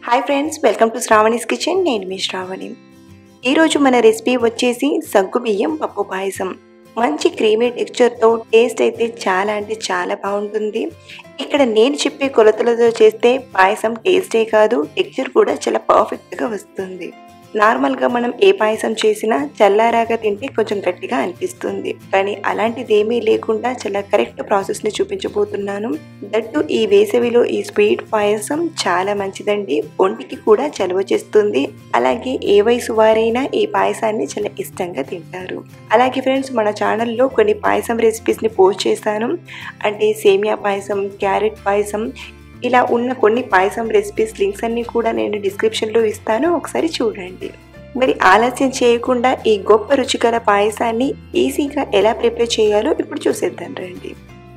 hi friends welcome to Sravani's kitchen నేను మీ శ్రావణి ఈరోజు మన రెసిపీ వచ్చేసి సగ్గు బియ్యం పప్పు పాయసం మంచి క్రీమీ టెక్స్చర్తో టేస్ట్ అయితే చాలా అంటే చాలా బాగుంటుంది ఇక్కడ నేను చెప్పే కొలతలతో చేస్తే పాయసం టేస్టే కాదు టెక్స్చర్ కూడా చాలా పర్ఫెక్ట్గా వస్తుంది నార్మల్గా మనం ఏ పాయసం చేసినా చల్లారాగా తింటే కొంచెం గట్టిగా అనిపిస్తుంది కానీ అలాంటిది ఏమీ లేకుండా చాలా కరెక్ట్ ప్రాసెస్ని చూపించబోతున్నాను దట్టు ఈ వేసవిలో ఈ స్వీట్ పాయసం చాలా మంచిదండి ఒంటికి కూడా చలువ చేస్తుంది అలాగే ఏ వయసు వారైనా ఈ పాయసాన్ని చాలా ఇష్టంగా తింటారు అలాగే ఫ్రెండ్స్ మన ఛానల్లో కొన్ని పాయసం రెసిపీస్ని పోస్ట్ చేశాను అంటే సేమియా పాయసం క్యారెట్ పాయసం ఇలా ఉన్న కొన్ని పాయసం రెసిపీస్ లింక్స్ అన్ని కూడా నేను డిస్క్రిప్షన్లో ఇస్తాను ఒకసారి చూడండి మరి ఆలస్యం చేయకుండా ఈ గొప్ప రుచికర పాయసాన్ని ఈజీగా ఎలా ప్రిపేర్ చేయాలో ఇప్పుడు చూసేద్దాం రండి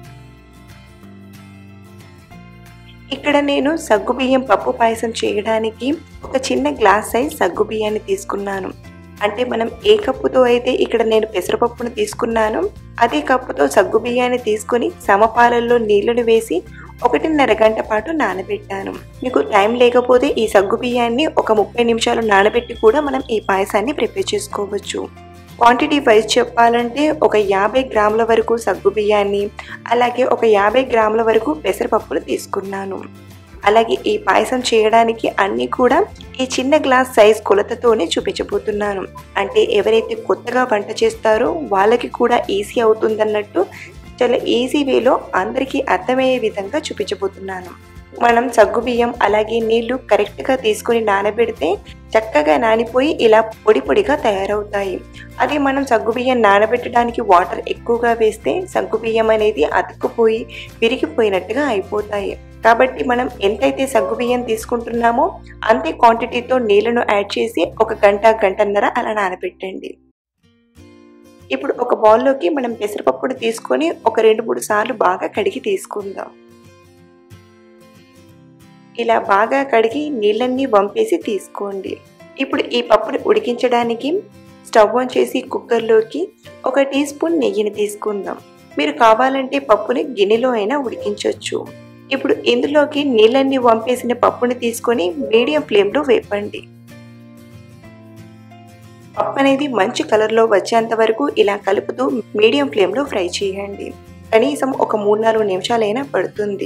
ఇక్కడ నేను సగ్గుబియ్యం పప్పు పాయసం చేయడానికి ఒక చిన్న గ్లాస్ సైజ్ సగ్గుబియ్యాన్ని తీసుకున్నాను అంటే మనం ఏ కప్పుతో అయితే ఇక్కడ నేను పెసరపప్పును తీసుకున్నాను అదే కప్పుతో సగ్గుబియ్యాన్ని తీసుకొని సమపాలల్లో నీళ్లను వేసి ఒకటిన్నర గంట పాటు నానబెట్టాను మీకు టైం లేకపోతే ఈ సగ్గు బియ్యాన్ని ఒక ముప్పై నిమిషాలు నానబెట్టి కూడా మనం ఈ పాయసాన్ని ప్రిపేర్ చేసుకోవచ్చు క్వాంటిటీ వైజ్ చెప్పాలంటే ఒక యాభై గ్రాముల వరకు సగ్గు బియ్యాన్ని అలాగే ఒక యాభై గ్రాముల వరకు పెసరపప్పులు తీసుకున్నాను అలాగే ఈ పాయసం చేయడానికి అన్నీ కూడా ఈ చిన్న గ్లాస్ సైజ్ కొలతతోనే చూపించబోతున్నాను అంటే ఎవరైతే కొత్తగా వంట చేస్తారో వాళ్ళకి కూడా ఈజీ అవుతుందన్నట్టు చాలా ఈజీ వేలో అందరికీ అర్థమయ్యే విధంగా చూపించబోతున్నాను మనం సగ్గుబియ్యం అలాగే నీళ్లు కరెక్ట్గా తీసుకొని నానబెడితే చక్కగా నానిపోయి ఇలా పొడి పొడిగా తయారవుతాయి అదే మనం సగ్గుబియ్యం నానబెట్టడానికి వాటర్ ఎక్కువగా వేస్తే సగ్గుబియ్యం అనేది అతుక్కుపోయి విరిగిపోయినట్టుగా అయిపోతాయి కాబట్టి మనం ఎంతైతే సగ్గుబియ్యం తీసుకుంటున్నామో అంతే క్వాంటిటీతో నీళ్లను యాడ్ చేసి ఒక గంట గంటన్నర అలా నానబెట్టండి ఇప్పుడు ఒక బౌల్లోకి మనం పెసరపప్పును తీసుకొని ఒక రెండు మూడు సార్లు బాగా కడిగి తీసుకుందాం ఇలా బాగా కడిగి నీళ్ళన్నీ వంపేసి తీసుకోండి ఇప్పుడు ఈ పప్పుని ఉడికించడానికి స్టవ్ ఆన్ చేసి కుక్కర్లోకి ఒక టీ స్పూన్ నెయ్యిని తీసుకుందాం మీరు కావాలంటే పప్పుని గిన్నెలో అయినా ఉడికించవచ్చు ఇప్పుడు ఇందులోకి నీళ్ళన్నీ వంపేసిన పప్పుని తీసుకొని మీడియం ఫ్లేమ్లో వేపండి పప్పు అనేది మంచి కలర్లో వచ్చేంత వరకు ఇలా కలుపుతూ మీడియం ఫ్లేమ్లో ఫ్రై చేయండి కనీసం ఒక మూడు నాలుగు నిమిషాలైనా పడుతుంది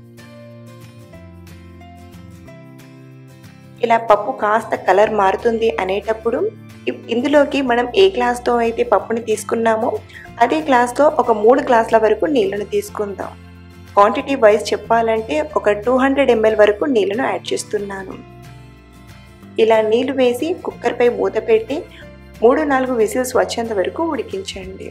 ఇలా పప్పు కాస్త కలర్ మారుతుంది అనేటప్పుడు ఇందులోకి మనం ఏ గ్లాస్తో అయితే పప్పుని తీసుకున్నామో అదే గ్లాస్తో ఒక మూడు గ్లాసుల వరకు నీళ్ళను తీసుకుందాం క్వాంటిటీ వైజ్ చెప్పాలంటే ఒక టూ హండ్రెడ్ ఎంఎల్ వరకు నీళ్ళను యాడ్ చేస్తున్నాను ఇలా నీళ్లు వేసి కుక్కర్పై మూత పెట్టి మూడు నాలుగు విజిల్స్ వచ్చేంత వరకు ఉడికించండి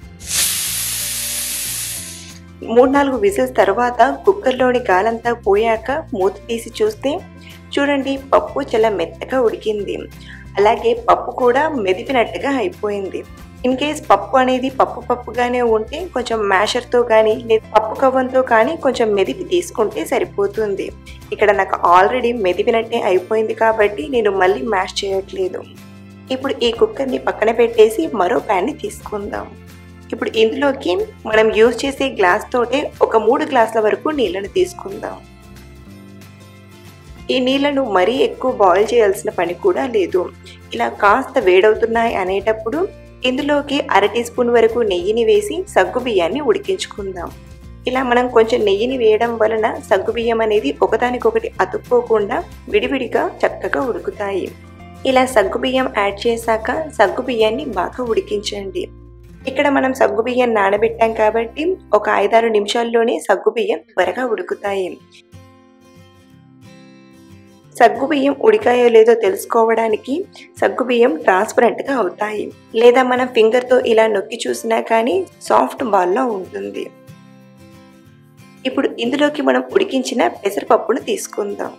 మూడు నాలుగు విజిల్స్ తర్వాత కుక్కర్లోని గాలంతా పోయాక మూత తీసి చూస్తే చూడండి పప్పు చాలా మెత్తగా ఉడికింది అలాగే పప్పు కూడా మెదిపినట్టుగా అయిపోయింది ఇన్ కేస్ పప్పు అనేది పప్పు పప్పుగానే ఉంటే కొంచెం మ్యాషర్తో కానీ లేదా పప్పు కవ్వంతో కానీ కొంచెం మెదిపి తీసుకుంటే సరిపోతుంది ఇక్కడ నాకు ఆల్రెడీ మెదిపినట్టే అయిపోయింది కాబట్టి నేను మళ్ళీ మ్యాష్ చేయట్లేదు ఇప్పుడు ఈ కుక్కర్ని పక్కన పెట్టేసి మరో ప్యాన్ని తీసుకుందాం ఇప్పుడు ఇందులోకి మనం యూజ్ చేసే గ్లాస్ తోటే ఒక మూడు గ్లాసుల వరకు నీళ్ళను తీసుకుందాం ఈ నీళ్లను మరీ ఎక్కువ బాయిల్ చేయాల్సిన పని కూడా లేదు ఇలా కాస్త వేడవుతున్నాయి అనేటప్పుడు ఇందులోకి అర టీ స్పూన్ వరకు నెయ్యిని వేసి సగ్గు బియ్యాన్ని ఉడికించుకుందాం ఇలా మనం కొంచెం నెయ్యిని వేయడం వలన సగ్గు బియ్యం అనేది ఒకదానికొకటి అతుక్కోకుండా విడివిడిగా చక్కగా ఉడుకుతాయి ఇలా సగ్గు బియ్యం యాడ్ చేశాక సగ్గు బియ్యాన్ని బాగా ఉడికించండి ఇక్కడ మనం సగ్గు బియ్యం నానబెట్టాం కాబట్టి ఒక ఐదారు నిమిషాల్లోనే సగ్గు బియ్యం త్వరగా ఉడుకుతాయి సగ్గు బియ్యం ఉడికాయో లేదో తెలుసుకోవడానికి సగ్గు బియ్యం ట్రాన్స్పరెంట్గా అవుతాయి లేదా మనం ఫింగర్తో ఇలా నొక్కి చూసినా కానీ సాఫ్ట్ బాల్లో ఉంటుంది ఇప్పుడు ఇందులోకి మనం ఉడికించిన పెసరపప్పును తీసుకుందాం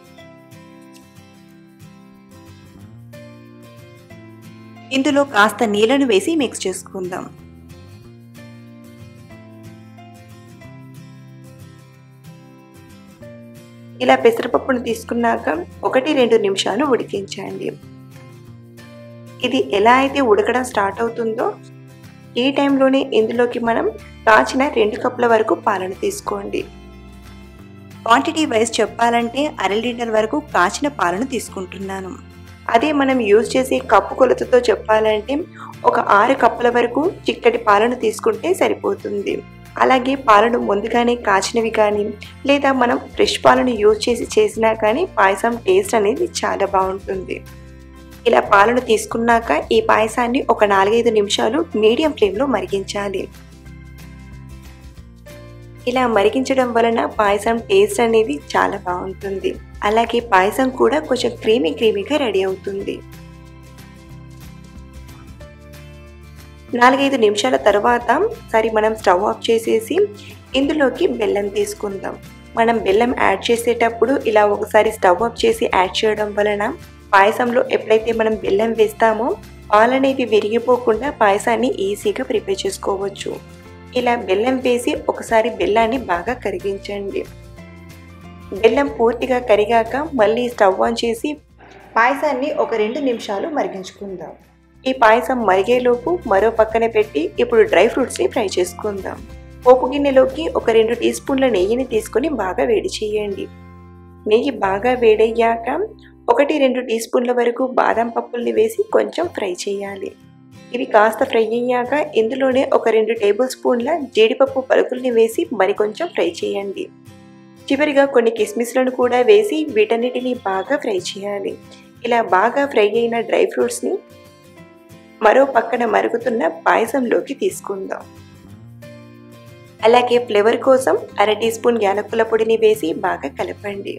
ఇందులో కాస్త నీళ్లను వేసి మిక్స్ చేసుకుందాం ఇలా పెసరపప్పును తీసుకున్నాక ఒకటి రెండు నిమిషాలు ఉడికించండి ఇది ఎలా అయితే ఉడకడం స్టార్ట్ అవుతుందో ఈ టైంలోనే ఇందులోకి మనం కాచిన రెండు కప్పుల వరకు పాలను తీసుకోండి క్వాంటిటీ వైజ్ చెప్పాలంటే అర లీటర్ వరకు కాచిన పాలను తీసుకుంటున్నాను అదే మనం యూజ్ చేసే కప్పు కొలతతో చెప్పాలంటే ఒక ఆరు కప్పుల వరకు చిక్కటి పాలను తీసుకుంటే సరిపోతుంది అలాగే పాలను ముందుగానే కాచినవి కానీ లేదా మనం ఫ్రెష్ పాలను యూజ్ చేసి చేసినా కానీ పాయసం టేస్ట్ అనేది చాలా బాగుంటుంది ఇలా పాలను తీసుకున్నాక ఈ పాయసాన్ని ఒక నాలుగైదు నిమిషాలు మీడియం ఫ్లేమ్లో మరిగించాలి ఇలా మరిగించడం వలన పాయసం టేస్ట్ అనేది చాలా బాగుంటుంది అలాగే పాయసం కూడా కొంచెం క్రీమీ క్రీమీగా రెడీ అవుతుంది నాలుగైదు నిమిషాల తర్వాత సరి మనం స్టవ్ ఆఫ్ చేసేసి ఇందులోకి బెల్లం తీసుకుందాం మనం బెల్లం యాడ్ చేసేటప్పుడు ఇలా ఒకసారి స్టవ్ ఆఫ్ చేసి యాడ్ చేయడం వలన పాయసంలో ఎప్పుడైతే మనం బెల్లం వేస్తామో పాలనేవి విరిగిపోకుండా పాయసాన్ని ఈజీగా ప్రిపేర్ చేసుకోవచ్చు ఇలా బెల్లం వేసి ఒకసారి బెల్లాన్ని బాగా కరిగించండి బెల్లం పూర్తిగా కరిగాక మళ్ళీ స్టవ్ ఆన్ చేసి పాయసాన్ని ఒక రెండు నిమిషాలు మరిగించుకుందాం ఈ పాయసం మరిగేలోపు మరో పక్కన పెట్టి ఇప్పుడు డ్రై ఫ్రూట్స్ని ఫ్రై చేసుకుందాం పోపు గిన్నెలోకి ఒక రెండు టీ స్పూన్ల నెయ్యిని తీసుకొని బాగా వేడి చేయండి నెయ్యి బాగా వేడయ్యాక ఒకటి రెండు టీ స్పూన్ల వరకు బాదం పప్పుల్ని వేసి కొంచెం ఫ్రై చేయాలి ఇవి కాస్త ఫ్రై అయ్యాక ఇందులోనే ఒక రెండు టేబుల్ స్పూన్ల జీడిపప్పు పలుకుల్ని వేసి మరి కొంచెం ఫ్రై చేయండి చివరిగా కొన్ని కిస్మిస్లను కూడా వేసి వీటన్నిటిని బాగా ఫ్రై చేయాలి ఇలా బాగా ఫ్రై అయిన డ్రై ఫ్రూట్స్ని మరో పక్కన మరుగుతున్న పాయసంలోకి తీసుకుందాం అలాగే ఫ్లేవర్ కోసం అర టీ స్పూన్ యాలకుల పొడిని వేసి బాగా కలపండి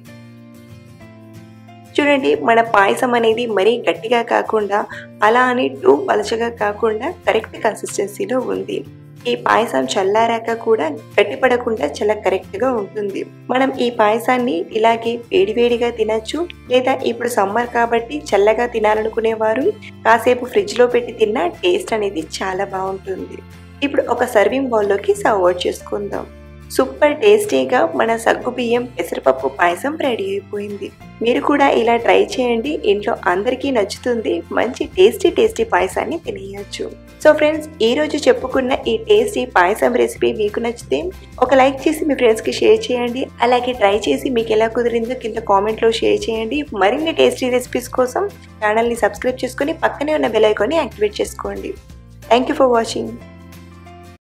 చూడండి మన పాయసం అనేది మరీ గట్టిగా కాకుండా అలా అని టూ పలచగా కాకుండా కరెక్ట్ కన్సిస్టెన్సీలో ఉంది ఈ పాయసం చల్లారాక కూడా గట్టిపడకుండా చాలా కరెక్ట్గా ఉంటుంది మనం ఈ పాయసాన్ని ఇలాగే వేడివేడిగా తినచ్చు లేదా ఇప్పుడు సమ్మర్ కాబట్టి చల్లగా తినాలనుకునేవారు కాసేపు ఫ్రిడ్జ్లో పెట్టి తిన్నా టేస్ట్ అనేది చాలా బాగుంటుంది ఇప్పుడు ఒక సర్వింగ్ బౌల్లోకి సర్వ్ అవుట్ చేసుకుందాం సూపర్ టేస్టీగా మన సగ్గు బియ్యం పెసరపప్పు పాయసం రెడీ అయిపోయింది మీరు కూడా ఇలా ట్రై చేయండి ఇంట్లో అందరికీ నచ్చుతుంది మంచి టేస్టీ టేస్టీ పాయసాన్ని తినేయచ్చు సో ఫ్రెండ్స్ ఈ రోజు చెప్పుకున్న ఈ టేస్టీ పాయసం రెసిపీ మీకు నచ్చితే ఒక లైక్ చేసి మీ ఫ్రెండ్స్కి షేర్ చేయండి అలాగే ట్రై చేసి మీకు ఎలా కుదిరిందో కింద కామెంట్లో షేర్ చేయండి మరిన్ని టేస్టీ రెసిపీస్ కోసం ఛానల్ని సబ్స్క్రైబ్ చేసుకొని పక్కనే ఉన్న బెల్ ఐకాన్ని యాక్టివేట్ చేసుకోండి థ్యాంక్ యూ ఫర్ వాచింగ్